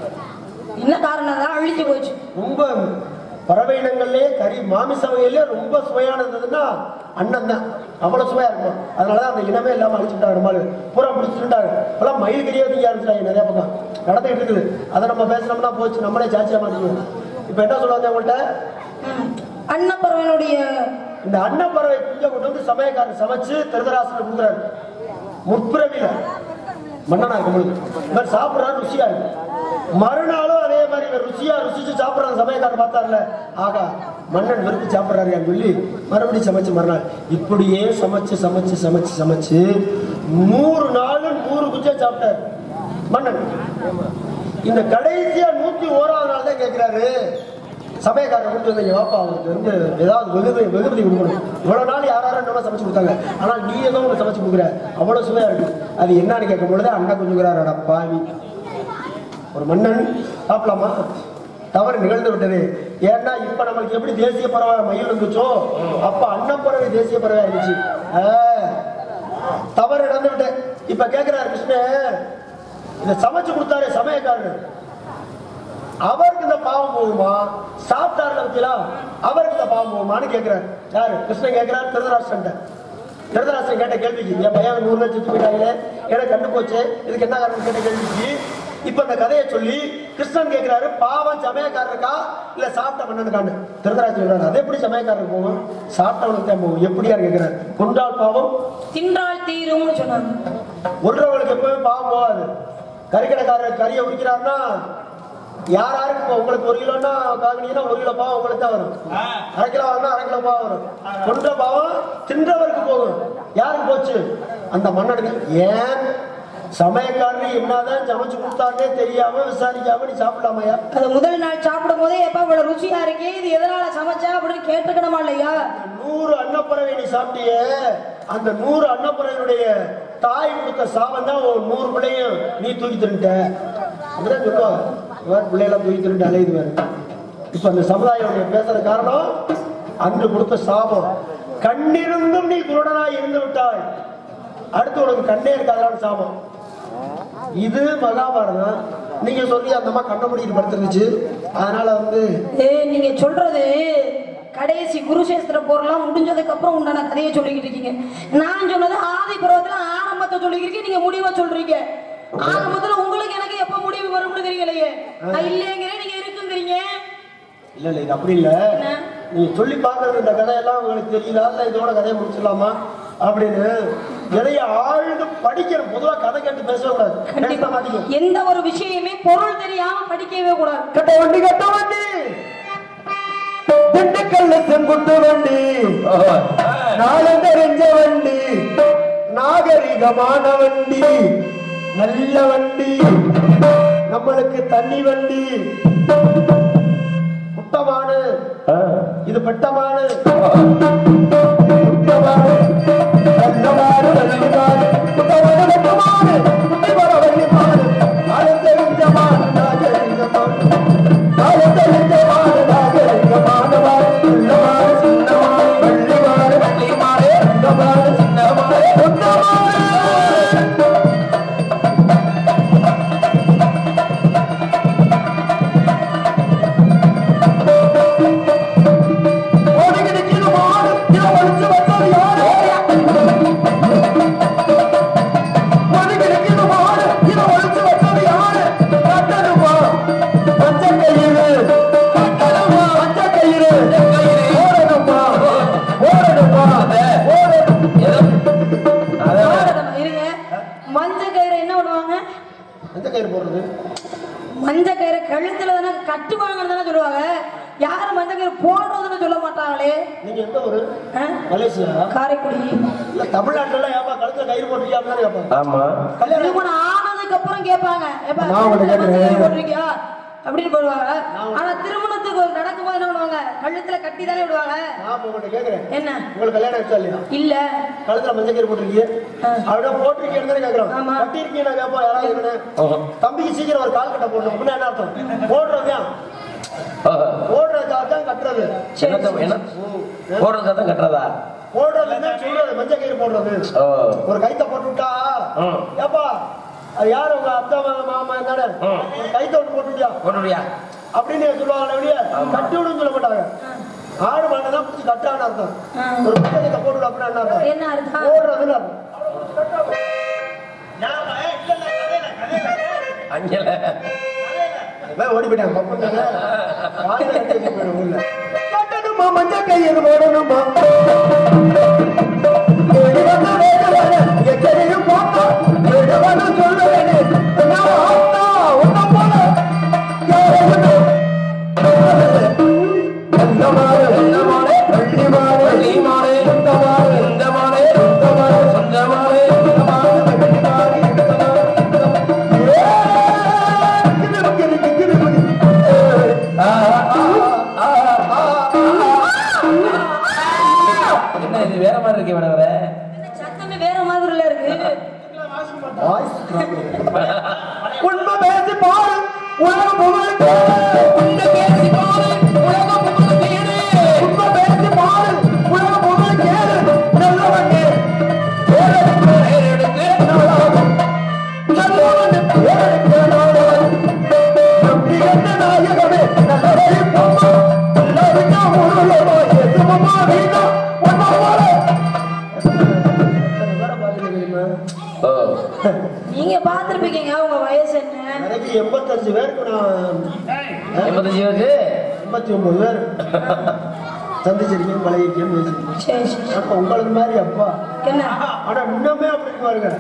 என்ன காரணம் தான் அழிஞ்சு போச்சு ரொம்ப பறவை இனங்கள்லயே கறி மாமிச வகையிலே ரொம்ப சுவையானதுன்னா அண்ணன் தான் அவ்வளவு சுவையா இருக்கும் அதனாலதான் அந்த இனமே இல்லாம அழிச்சுட்டாங்க நம்மளு பூரா பிடிச்சிருந்தாங்க இப்பெல்லாம் மயில் கறியே திங்க ஆரம்பிச்சிட்டாங்க நிறைய பக்கம் நடந்துகிட்டு இருக்குது அதை நம்ம பேசினோம்னா போச்சு நம்மளே சாட்சியா மாட்டேங்குவோம் இப்ப என்ன சொல்லுவாங்க உங்கள்கிட்ட அன்னப்பறவனுடைய இந்த அன்னப்பறவை குஞ்சை கொண்டு வந்து சமயக்காரர் சமைச்சு திருதராசன் கொடுக்குறாரு முற்பிறவில மன்னனா இருக்கும் பொழுது இந்த மாதிரி சாப்பிடுறாரு ருசியா இருக்கு மறுநாளும் அதே மாதிரி இவர் ருசியா ருசிச்சு சாப்பிடுறாங்க சமயக்காரர் பார்த்தார்ல ஆகா மன்னன் வெறுத்து சாப்பிடுறாரு சொல்லி மறுபடியும் சமைச்சு மறுநாள் இப்படியே சமைச்சு சமைச்சு சமைச்சு சமைச்சு நூறு நாள் நூறு குஞ்சா சாப்பிட்டாரு மன்னன் இந்த கடைசியா நூத்தி ஓராவது நாள் தான் கேட்கிறாரு சமயக்காரர் கொண்டு வந்து வாப்பா அவருக்கு வந்து ஏதாவது வெகுதி வெகுமதி கொடுக்கணும் இவ்வளவு நாள் யார் யாரும் என்னமோ சமைச்சு கொடுத்தாங்க ஆனா நீ ஏதோ ஒன்று சமைச்சு கொடுக்குற அவ்வளவு சுவையா இருக்கு அது என்னன்னு கேட்கும் பொழுது அண்ணன் கொஞ்சுகிறார் அட பாவி ஒரு மன்னன் சாப்பிடலாமா தவறு நிகழ்ந்து விட்டது ஏன்னா இப்ப நம்மளுக்கு எப்படி தேசிய பறவை மயில் இருந்துச்சோ அப்ப அன்னப்பறவை தேசிய பறவை இருந்துச்சு ஆ, தவறு நடந்து விட்டேன் இப்ப கேக்குறாரு கிருஷ்ணன் இத சமைச்சு கொடுத்தாரு சமயக்காரர் அவருக்கு இந்த பாவம் போகுமா சாப்பிட்டாருல பத்தியா அவருக்கு இந்த பாவம் போகுமான்னு கேக்குறாரு யாரு கிருஷ்ணன் கேக்குறாரு திருதராஷ்டிரன் திருதராஷ்டிரன் கேட்ட கேள்விக்கு என் பையன் நூறு லட்சம் செத்து போயிட்டாங்களே எனக்கு கண்டு போச்சு இதுக்கு என்ன காரணம் கேட்ட கேள்விக்கு இப்ப இந்த கதையை சொல்லி கிருஷ்ணன் கேக்குறாரு பாவம் சமயக்காரருக்கா இல்ல சாப்பிட்ட மன்னனுக்கான்னு திருதராஜ் சொல்றாரு அது எப்படி சமயக்காரருக்கு போகும் சாப்பிட்டவனுக்கு தான் போகும் எப்படியா கேக்குறாரு கொண்டால் பாவம் தின்றால் தீரும்னு சொன்னாங்க ஒன்றவங்களுக்கு எப்பவுமே பாவம் போகாது கறிக்கடைக்காரர் கறியை உரிக்கிறாருன்னா யார் யாருக்கு இப்போ உங்களுக்கு ஒரு கிலோன்னா காங்கினீங்கன்னா ஒரு கிலோ பாவம் உங்களுக்கு தான் வரும் அரை கிலோ வாங்கினா அரை கிலோ பாவம் வரும் கொன்ற பாவம் தின்றவருக்கு போகும் யாருக்கு போச்சு அந்த மன்னனுக்கு ஏன் சமயக்காரர் என்னதான் சமைச்சு கொடுத்தாருன்னே தெரியாம விசாரிக்காம நீ சாப்பிடலாமையா அது முதல் நாள் சாப்பிடும் போதே எப்ப இவ்வளவு ருச்சியா இருக்கே இது எதனால சமைச்சா அப்படின்னு கேட்டுக்கணுமா இல்லையா நூறு அன்னப்பறவை நீ சாப்பிட்டியே அந்த நூறு அன்னப்பறவையுடைய தாய் கொடுத்த சாபம் தான் உன் நூறு பிள்ளையும் நீ தூக்கி தின்னுட்ட அப்படிதான் சொல்லுவாங்க இவர் பிள்ளையெல்லாம் தூக்கி தின்னுட்டு அலையுது வேறு இப்ப அந்த சமுதாயம் பேசுற காரணம் அன்று கொடுத்த சாபம் கண்ணிருந்தும் நீ குருடனாய் இருந்து விட்டாய் அடுத்து உனக்கு கண்ணே இருக்காதான்னு சாபம் இது மகாபாரதம் நீங்க சொல்லி அந்த அம்மா கண்ண முடியில் படுத்துருச்சு அதனால வந்து ஏ நீங்க சொல்றது கடைசி குருசேஸ்திர போர்லாம் முடிஞ்சதுக்கு அப்புறம் உண்டான கதையை சொல்லிக்கிட்டு இருக்கீங்க நான் சொன்னது ஆதி பருவத்துல ஆரம்பத்தை சொல்லிக்கிறீங்க நீங்க முடிவை சொல்றீங்க ஆரம்பத்துல உங்களுக்கு எனக்கு எப்ப முடிவு வரும்னு தெரியலையே நான் இல்லைங்கிறேன் நீங்க இருக்குங்கிறீங்க இல்ல இல்ல இது அப்படி இல்ல என்ன? நீங்க சொல்லி பார்க்கறது இந்த கதையெல்லாம் உங்களுக்கு தெரியுதா இல்ல இதோட கதையை முடிச்சிடலாமா அப்படின்னு எதைய ஆழ்ந்து படிக்கணும் பொதுவா கதை கேட்டு பேசவே கூடாது பேச மாட்டேங்கும் எந்த ஒரு விஷயமே பொருள் தெரியாம படிக்கவே கூடாது கட்ட வண்டி கட்ட வண்டி திண்டுக்கல்ல செங்குட்டு வண்டி நாளம் தெரிஞ்ச வண்டி நாகரிகமான வண்டி நல்ல வண்டி நம்மளுக்கு தண்ணி வண்டி குட்டமானு இது பெட்டமானு குட்டமானு நல்லமானு நல்லமானு குட்டமானு வெட்டமானு குட்டிமர வள்ளிமானு நாளம் தெரிஞ்ச மானு நாகரிகமான நாளம் தெரிஞ்ச மானு நாகரிகமானவான் உள்ளமானு சின்னமானு வள்ளிமானு வள்ளிமானு குட்டமானு சின்னமானு குட்டமானு ஓடிக்கு நிக்கிது மாடு இத வலிச்சு வச்சது யாரு ஓடிக்கு நிக்கிது மாடு இத வலிச்சு வச்சது யாரு கட்டணுமா பச்ச கயிறு கட்டணுமா பச்ச கயிறு ஓடணுமா ஓடணுமா ஆடணும், இருங்க மஞ்ச கயிறை என்ன பண்ணுவாங்க பச்ச கயிறு போடுறது மஞ்ச கயிறை கழுத்துல தானே கட்டுவாங்கன்னு தானே சொல்லுவாங்க யாரும் மஞ்ச கயிறு போடுறதுன்னு சொல்ல மாட்டாங்களே நீங்க எந்த ஊரு ஆ? மலேசியா காரைக்குடி இல்ல தமிழ்நாட்டுல ஏப்பா கழுத்துல கயிறு போட்டிருக்கியா அப்படின்னு கேட்பாங்க ஆமா கல்யாணம் திருமணம் ஆனதுக்கு அப்புறம் கேட்பாங்க எப்ப நான் உன்னை கழுத்துல மஞ்ச கேட்கிறேன். கயிறு போட்டிருக்கியா அப்படின்னு போடுவாங்க ஆனா திருமணத்துக்கு நடக்கும்போது என்ன பண்ணுவாங்க கழுத்துல கட்டி தானே விடுவாங்க நான் இப்ப உங்கள்ட்ட கேக்குறேன் என்ன உங்களுக்கு கல்யாணம் ஆச்சா இல்லையா இல்ல கழுத்துல மஞ்சள் கயிறு போட்டிருக்கீங்க ஆ. அப்படியே போட்டிருக்கீங்கன்னு தானே கேக்குறோம் ஆமா. கட்டியிருக்கீங்க நான் கேட்போம் யாராவது இருக்கணும் தம்பிக்கு சீக்கிரம் ஒரு கால் கட்ட போடணும் அப்படின்னா என்ன அர்த்தம் போடுறது தான் போடுறதுக்காக தான் கட்டுறது என்னத்த- என்ன போடுறதா தான் கட்டுறதா போடுறது தான் சொல்றது மஞ்சள் கயிறு போடுறது ஓ ஒரு கைத்த போட்டு விட்டா ம். ஏப்பா அது யாரு உங்க அத்தை மா- மாமா என்னன்னு ம். ஒரு கைத்த ஒன்று போட்டு விட்டியா போட்டுடியா அப்படின்னு சொல்லுவாங்க வெளியே கட்டி விடுன்னு சொல்ல மாட்டாங்க ஆடு மாட்டை தான் பிடிச்சி கட்டான்னு அர்த்தம் ஆ. ஒரு மஞ்சள் கயித்தை போட்டு விடு அப்படின்னா என்ன அர்த்தம் என்ன அர்த்தம் போடுறதுன்னு அர்த்தம் அங்கல அதான் ஓடி போயிட்டாங்க பப்பந்தாங்க. காலையில எடுத்து போயிடும் ஊர்ல. கட்டணுமா மஞ்சள் கயிறு போடணுமா தேடி வந்து வேண்டுவன, எச்சரியும் போட்டா, வேண்டுவன சொல்லுவேனே. நான் ஆத்தா, உன்னை போல யாரையுமே. எந்த மாடு, எந்த மாடு, வள்ளி மாடு, வள்ளி மாடு, இந்த மாடு, இந்த மாடு, இந்த மாடு, சொந்த மாடு, இந்த மாடு, வள்ளி மாடு, இந்த மாடு, இந்த மாடு. ஏய், கிரு, கிரு, கிரு, கிரு. ஏய், ஆ, ஆ, ஆ, ஆ, ஆ. என்ன இது வேற மாதிரி இருக்கே வேற வேற சத்தமே வேற மாதிரில இருக்கு உண்மை பேசி பாரு உலகம் புகழ்ந்து உன்னை பேசி பாரு, உலகம் வேற பாருங்க தெரியுமா ஓ நீங்க பார்த்திருப்பீங்க உங்க வயசு என்ன எனக்கு எண்பத்தஞ்சு பேருக்கு நான் எண்பத்தஞ்சு பேருக்கு எண்பத்தி ஒன்பது பேர் சந்திச்சிருக்கேன் பழகிருக்கேன் பேசிருக்கேன் சரி சரி அப்ப உங்களுக்கு மாதிரி அப்பா என்ன ஆனா இன்னுமே அப்படி பாருங்க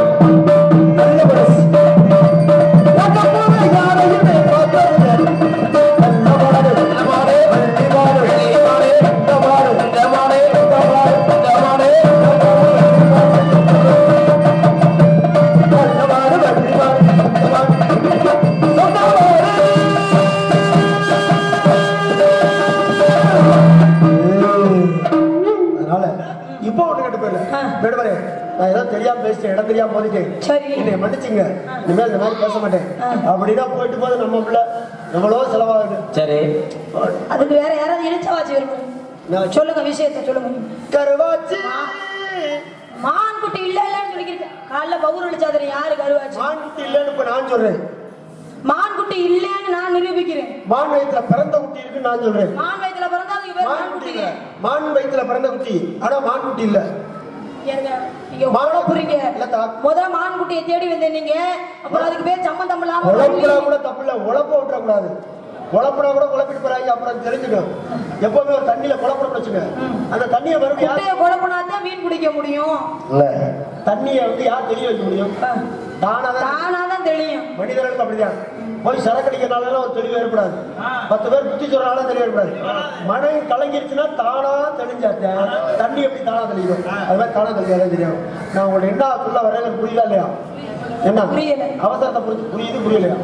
அதனால இப்போ ஒண்ணு கேட்டு போயிடல மேடம் நான் ஏதோ தெரியாம பேசிட்டேன் இடம் தெரியாம போதிட்டேன் சரி என்னை மன்னிச்சுங்க இனிமேல் இந்த மாதிரி பேச மாட்டேன் அப்படின்னா போயிட்டு போது நம்ம பிள்ளை எவ்வளவோ செலவாகுது சரி அதுக்கு வேற யாராவது இணைச்சவாச்சு இருக்கும் நான் சொல்லுங்க விஷயத்த சொல்லுங்க கருவாச்சி மான் குட்டி இல்ல இல்லன்னு சொல்லிக்கிறேன் காலைல பவுர் அடிச்சாதிரி யாரு கருவாச்சு மான் இல்லைன்னு இப்ப நான் சொல்றேன் மான் குட்டி இல்லன்னு நான் நிரூபிக்கிறேன் மான் வயிற்றுல பிறந்த குட்டி இருக்குன்னு நான் சொல்றேன் மான் வயித்துல பிறந்தா அதுக்கு பேர் மான் மான் குட்டி குட்டி இல்ல மான் வயிற்றுல பிறந்த குட்டி ஆனா மான் குட்டி இல்ல ஏங்க நீங்க மான் மான் புரிங்க இல்ல தா- முத மான் குட்டியை தேடி வந்தேன் நீங்க அப்புறம் அதுக்கு பேர் சம்பந்தம் இல்லாம உழப்புனா வள்ளி. கூட தப்பு இல்ல உழப்ப விட்டுறக்கூடாது உழப்புனா கூட உழப்பிட்டு போறாங்க அப்புறம் தெரிஞ்சுக்கும் எப்பவுமே ஒரு தண்ணியில குழப்பம் வச்சுங்க அந்த தண்ணியை மறுபடியும் யார் குட்டையை குழப்பினாதான் மீன் பிடிக்க முடியும் இல்ல தண்ணியை வந்து யார் தெரிய வைக்க முடியும் தானாதான் தானாதான் தெரியும் மனிதர்களுக்கு அப்படிதான் போய் சரக்கடிக்கிறனால ஒரு தெளிவு ஏற்படாது பத்து பேர் புத்தி சொல்றனால தெளிவு ஏற்படாது மனம் கலங்கிருச்சுன்னா தானா தெளிஞ்சாச்ச தண்ணி எப்படி தானா தெளியும் அது மாதிரி தானா தெளிவாதான் தெரியும் நான் உங்களோட என்ன சொல்ல வரேன் எனக்கு புரியுதா இல்லையா என்ன புரியல. அவசரத்தை புரிஞ்சு புரியுது புரியலையா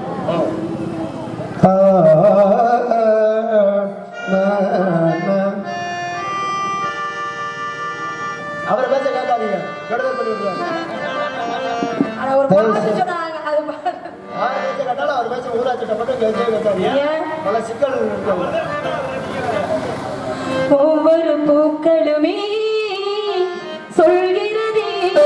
அவர் பேச கேட்காதீங்க கெடுதல் பண்ணி விட்டுருவாங்க ஆனா ஒரு பாட்டு சொன்னாங்க அது பாட்டு. யார் பேச கேட்டாலும் அவர் பேச ஊராட்சிட்ட மட்டும் கேட்கவே கேட்காதீங்க ஏன்? பல சிக்கல் இருக்கு ஒவ்வொரு பூக்களுமே சொல்கிறதே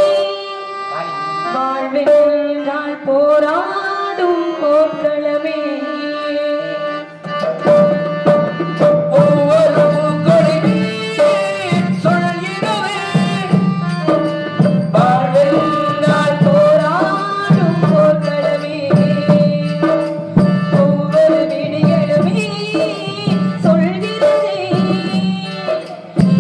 வாழ்வென்றால் போராடும் போர்க்களமே ஒவ்வொரு பூக்களிலே சொல்கிறவே வாழ்வென்றால் போராடும் போர்க்களமே ஒவ்வொரு விடியலுமே சொல்கிறதே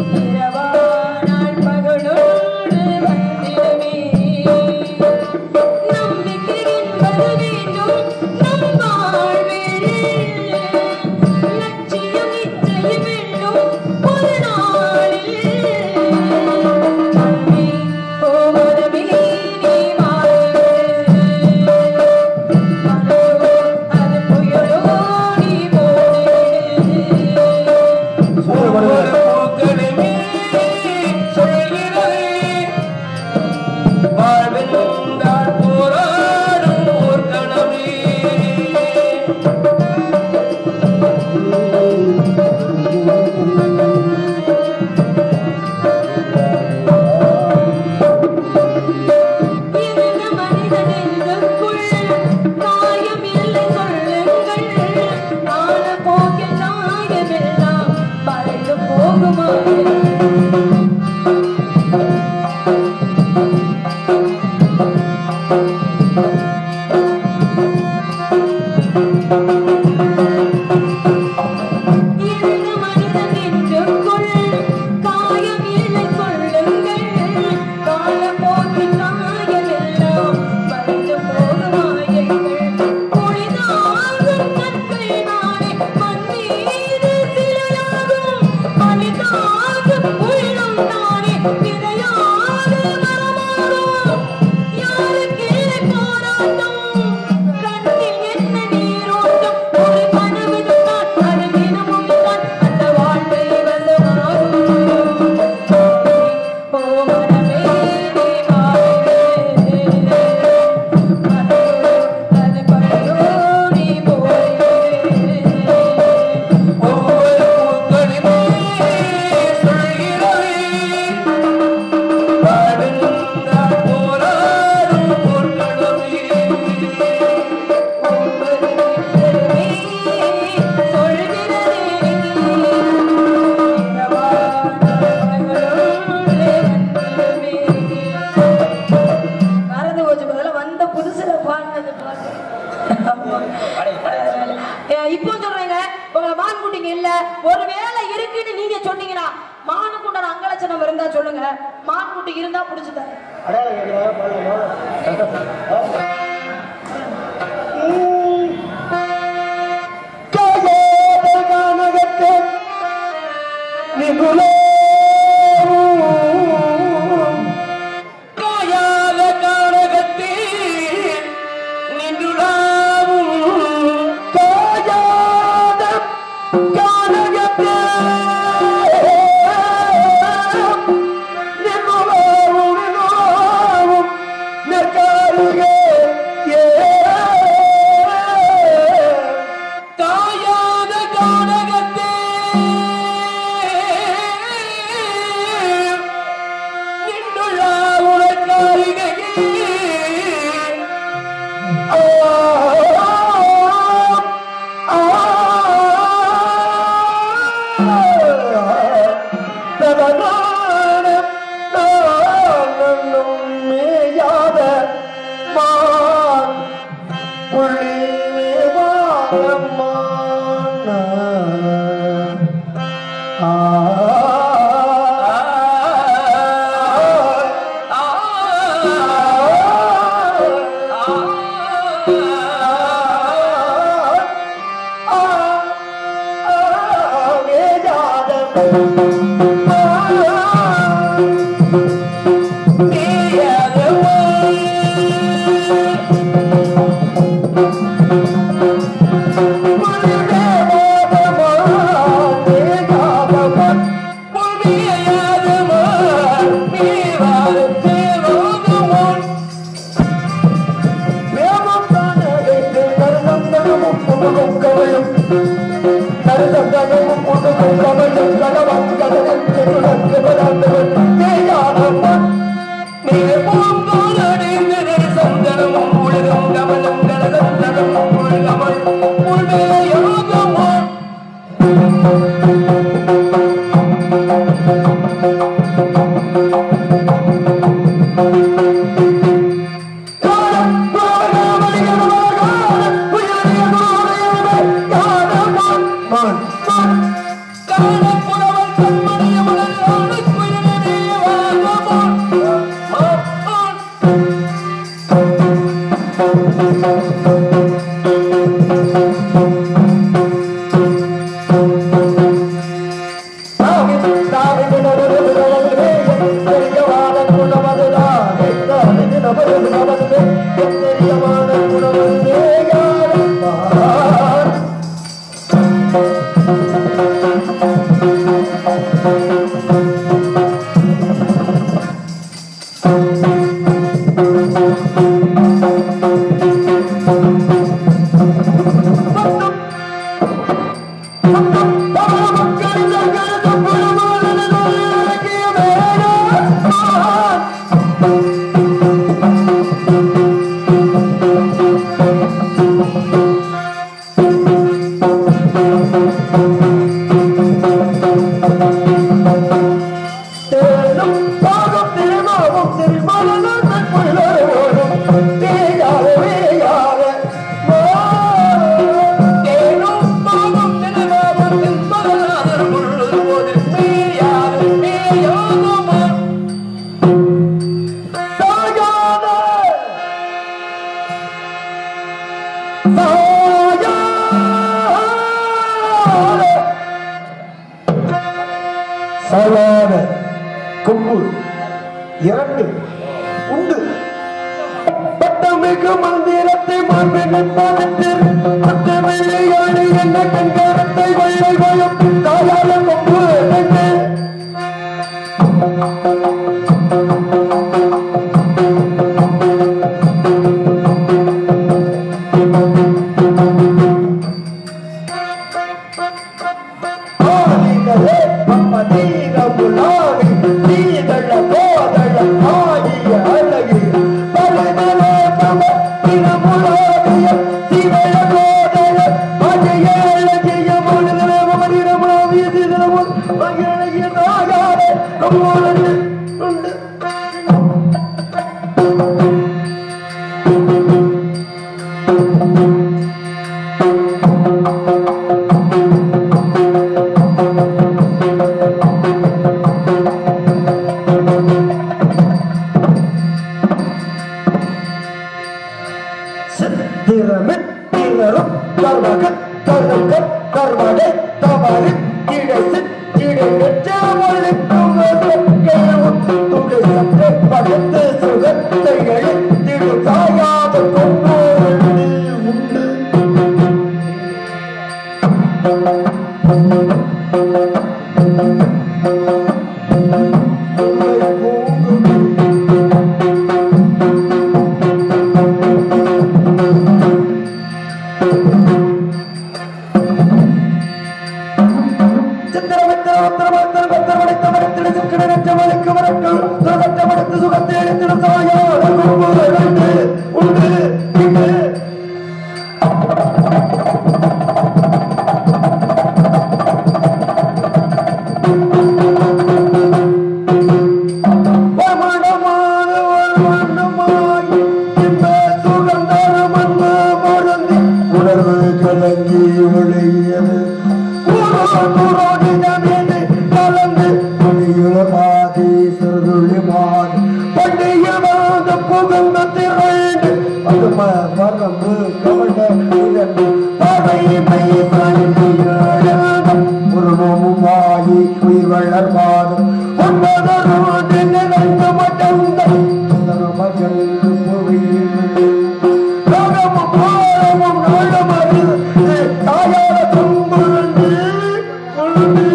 இருந்தா சொல்லுங்க மான்குட்டி இருந்தா புடிச்சு தரேன் அடையாளம் கேட்கிறா பாடலாமா காயாத கானகத்தில் நின்றுடாவும் காயாத கானகத்தில் நின்றுடாவும் நின்றுடாவும் நெற்காருகே காயாத கானகத்தில் நின்றுள்ள உனக்காரிகையே ஆ ஆ ததனான நானும் மேயாத மான் புள்ளி மேவாதம்மான கமலம் சாதாரண கொம்பு இரண்டு உண்டு பட்டமிகு மந்திரத்தை மாண்பின் பாதத்தில் பட்ட வெள்ளையாடு என்ன கண்காரத்தை வெள்ளை வயம் காலால கொம்பு நட்டு ஆதிகளே பம்மதீன புலாவி நீதள கோதள ஆகிய அழகி பலதலே தம திருமுலாவிய சிவய கோதல அஜயேழ ஜெய முழுதல மமதிரமுலாவிய சிதலமுல் மகிழகிய நாகார கொம்புலது உண்டு ஆ சுகவனுக்கு வரட்டு சுகத்தவனுக்கு சுகத்தை எடுத்திடும் தாயார் கொம்பு ரெண்டு உண்டு இங்கு வமனமான வண்ணமாய் இந்த சுகந்தரமன்ன மறந்து உணர்வு கலங்கி ஒளியது உரோடினமேது கலந்து பணியுளமாதி சிறுதுளிமான் பண்டியமாத புகழ்ந்த திரண்டு அது பரம்பு கவண்ட இதற்கு பகைமை உருவமும் வாயி உயிர் வளர்வாதும் ஒன்பதரோடு நினைந்து மட்டந்த மகள் லோகமும் கோலமும் நாடமறிந்து தாயார துன்புறுந்து கொண்டு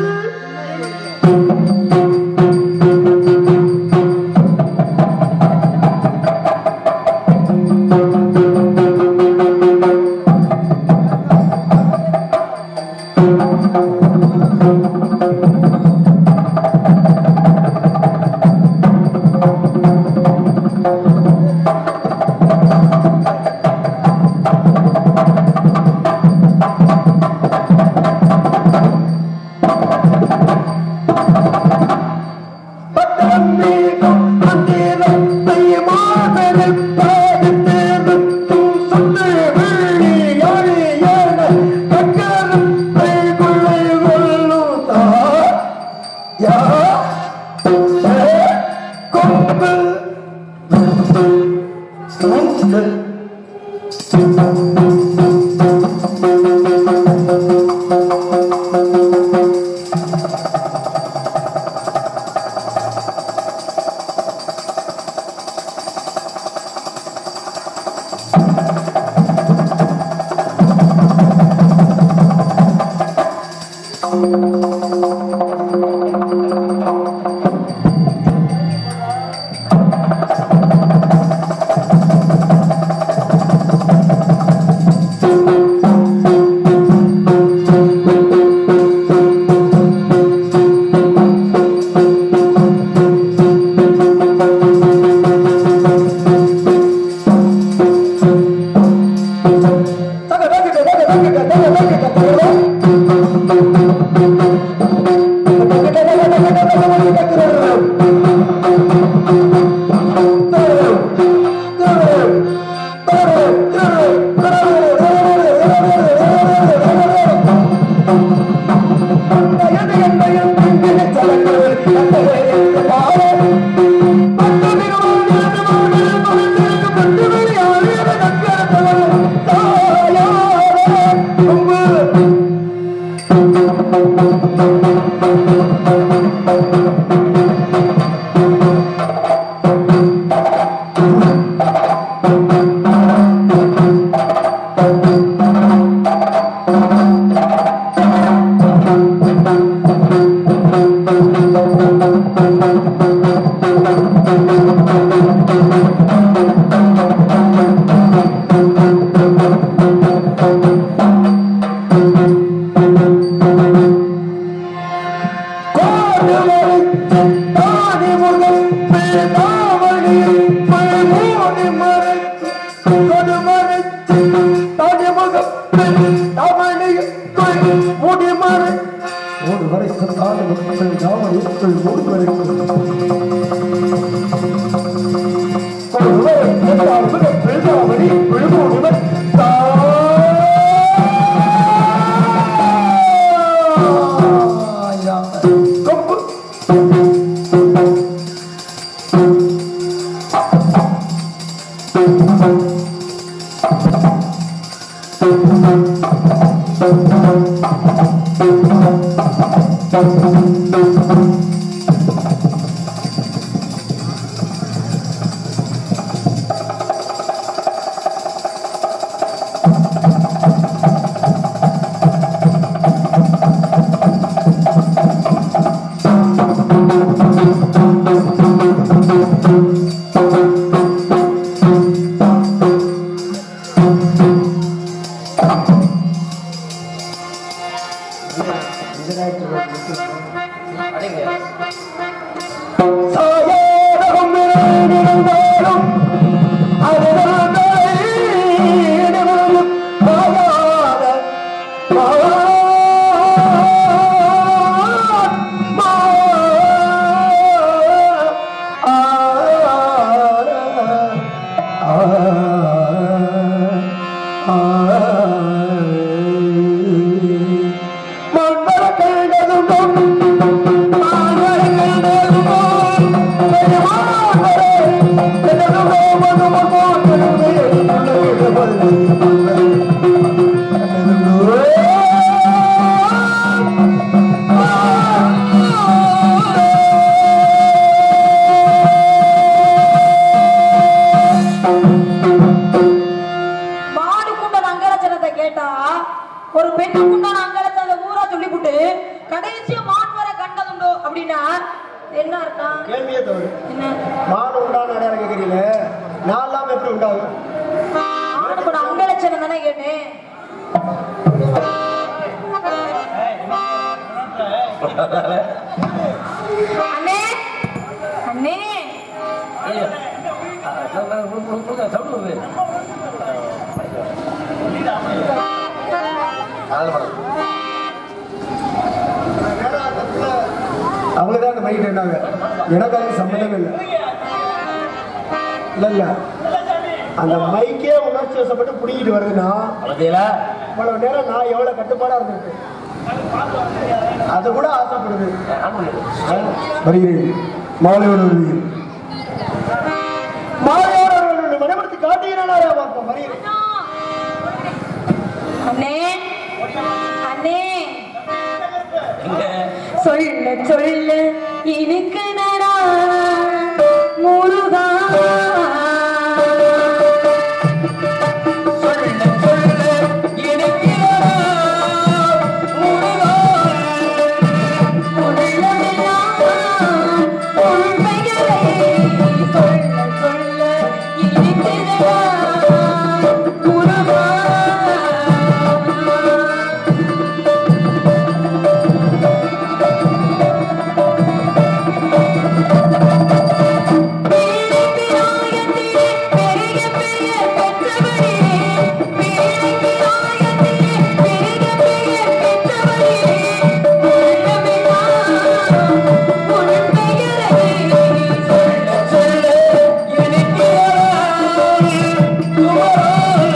ஓடு வரைக்கும் கால மக்கள் ஜாமடிக்குள் ஓடு வரைக்கும் கொம்பு இந்த நேரத்தில் என்ன அர்த்தம் கேள்வியே தவறு என்ன மாடு உண்டான அடையாளம் கேட்கறீங்க நான் இல்லாம எப்படி உண்டாகும் ஆனப்பட அங்கலட்சணம் தானே கேட்டேன் அண்ணே அண்ணே அவங்க தான் அந்த மைண்ட் என்னாங்க எனக்கு அதுக்கு சம்மந்தமே இல்லை இல்ல இல்ல அந்த மைக்கே உணர்ச்சி வசப்பட்டு பிடிக்கிட்டு வருதுன்னா பார்த்தீங்களா இவ்வளவு நேரம் நான் எவ்வளவு கட்டுப்பாடா இருந்திருக்கேன் அது கூட ஆசைப்படுது வருகிறேன் மாலையோடு வருகிறேன் மாலையோடு வருகிறேன் மனப்படுத்தி காட்டுகிறேன் பார்ப்போம் வருகிறேன் அண்ணே அண்ணே எங்க சொல்ல சொல்ல எனக்கு நடா முருகா சொல்ல சொல்ல இனிக்கிறதா முருகா உள்ளமெல்லாம் உண்மைகளை சொல்ல சொல்ல எனக்கு நடா முருகா சொல்ல இனிக்கிறதா முருகா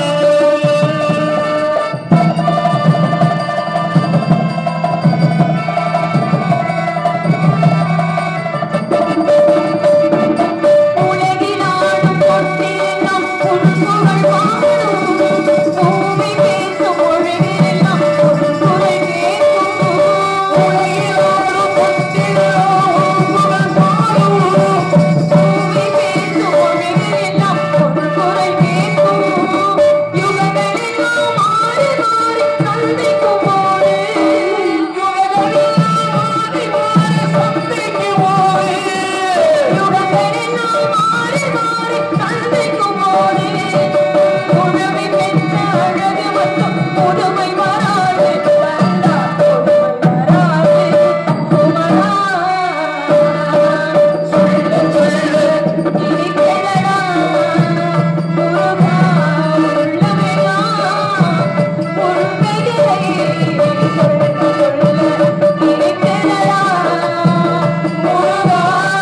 உலகிலாடும் பொன்னெல்லாம் உன் புகழ் பாடும். பூமி பேசும் மொழிகளெல்லாம் உன் குரல் கேட்கும். உலகிலாடும் பொன்னெல்லாம் உன் புகழ் பாடும். பூமி பேசும் மொழிகளெல்லாம் உன் குரல் கேட்கும். யுகங்களெல்லாம் மாறி மாறி சந்திக்கும் போது. யுகங்களெல்லாம் மாறி மாறி சந்திக்கும் போது. யுகங்களெல்லாம் மாறி மாறி சந்திக்கும் போது. புதுமை பெற்ற அழகு மட்டும் புதுமை வராது. வந்தா புதுமை வராது. குமரா. சொல்ல சொல்ல இனிக்கிறடா. முருகா உள்ளமெல்லாம் உண்மைகளை சொல்ல சொல்ல இனிக்கிறடா. முருகா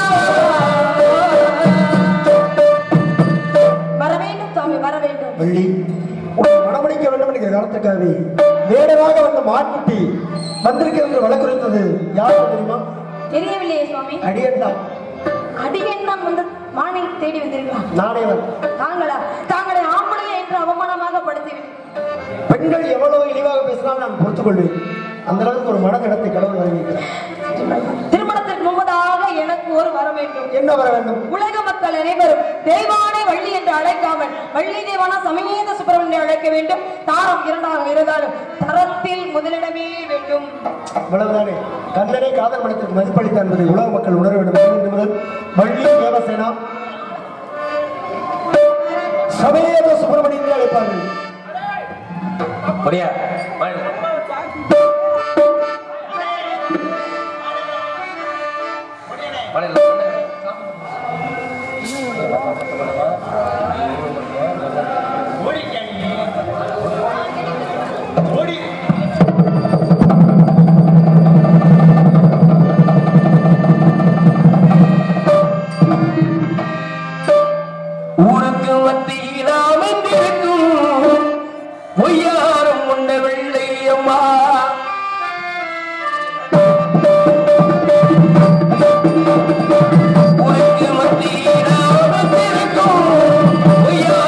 வர வேண்டும் சுவாமி வர வேண்டும் வள்ளி உன்னை மனமடிக்க வேண்டும் என்கிற காலத்துக்காகவே வேடமாக வந்த மாட்டுட்டி வந்திருக்கிறது என்று வழக்குறுத்தது யார் தெரியுமா தெரியவில்லையே சுவாமி அடியன் தான் அடியன் தான் வந்து மானை தேடி வந்திருக்கிறான் நாணயவன் தாங்களா தாங்களை ஆம்பளை என்று அவமானமாக படுத்திவிட்டு பெண்கள் எவ்வளவு இழிவாக பேசினாலும் நான் பொறுத்துக் கொள்வேன் அந்த அளவுக்கு ஒரு மனக்கடத்தை கடவுள் வழங்கியிருக்கிறார் திருமணத்திற்கு முன்பதாக எனக்கு ஒரு வர வேண்டும் என்ன வர வேண்டும் உலக மக்கள் அனைவரும் தெய்வானை வள்ளி என்று அழைக்காமல் வள்ளி தேவானா சமீத சுப்பிரமணியம் அழைக்க வேண்டும் தாரம் இரண்டாக இருந்தாலும் தரத்தில் முதலிடமே வேண்டும் இவ்வளவுதானே கண்ணனே காதல் மனத்திற்கு மதிப்பளித்தார் என்பதை உலக மக்கள் உணர வேண்டும் இன்று முதல் வள்ளி தேவசேனா சமேத சுப்பிரமணியத்தை அழைப்பார்கள் முடியா ஊருக்கு மத்தியில் அமைந்திருக்கும் பொய்யாரும் உண்ட வெள்ளையம்மா ஊருக்கு மத்தியில் அமைந்திருக்கும் பொய்யாரும்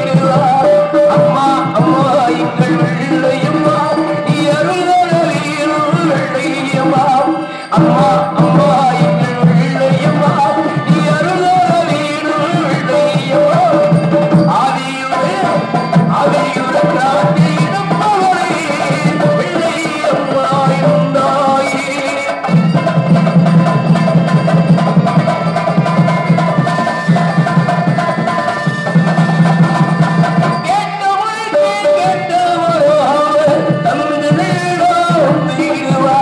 போக்கிடுவா அம்மா அம்மா எங்கள் வெள்ளையம்மா நீ அருள்தர வீரும் வெள்ளையம்மா அம்மா அம்மா எங்கள் வெள்ளையம்மா நீ அருள்தர வீரும் வெள்ளையம்மா ஆதியுடைய ஆதியுட காட்டிடும் மகளே வெள்ளையம்மா இருந்தாயே கேட்டவனுக்கு கேட்டவரோ அவர் தந்து நீடம் தீருவா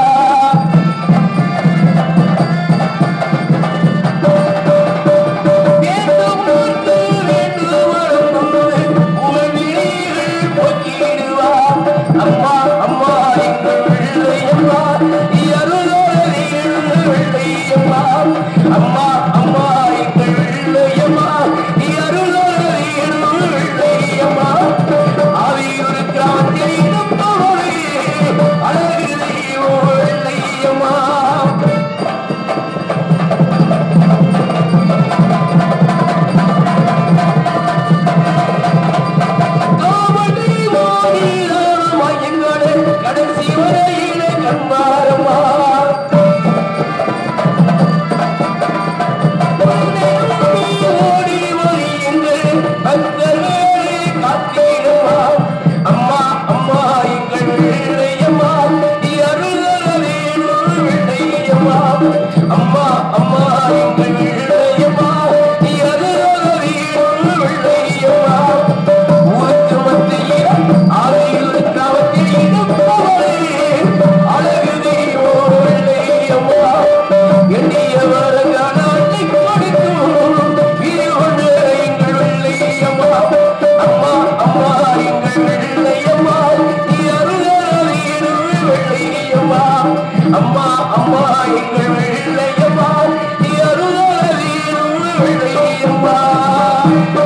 கேட்டவனுக்கு வேண்டுவரும் உங்கள் நீரில் போக்கிடுவா அம்மா அம்மா எங்கள் வெள்ளையம்மா நீ அருளோரில் வெள்ளையம்மா அம்மா அம்மா எங்கள் வெள்ளையம்மா நீ அருளோரில் வெள்ளையம்மா ஆவியூர் கிராமத்தில் இருப்பவரே அழகு தெய்வம் வெள்ளையம்மா காவடி வாடினாரம்மா எங்களே கடைசி வரையிலே கண்பாரம்மா ஓடி வருகின்ற பக்தர்களே காத்திடுமா அம்மா அம்மா எங்கள் வெள்ளையம்மா நீ அருளர வேணும் வெள்ளையம்மா அம்மா அம்மா எங்கள் வெள்ளையம்மா நீ அருளர வேணும் வெள்ளையம்மா ஊருக்கு மத்தியில் ஆலையில் காவத்தில் இருப்பவரே அழகு தெய்வம் வெள்ளையம்மா எண்ணியவர் நாட்டை கொடுக்கும் இது கொண்டு எங்கள் வெள்ளையம்மா அம்மா அம்மா எங்கள் வெள்ளையம்மா நீ அருளாளீரும் வெள்ளையம்மா அம்மா அம்மா எங்கள் வெள்ளையம்மா நீ அருளாளீரும் வெள்ளையம்மா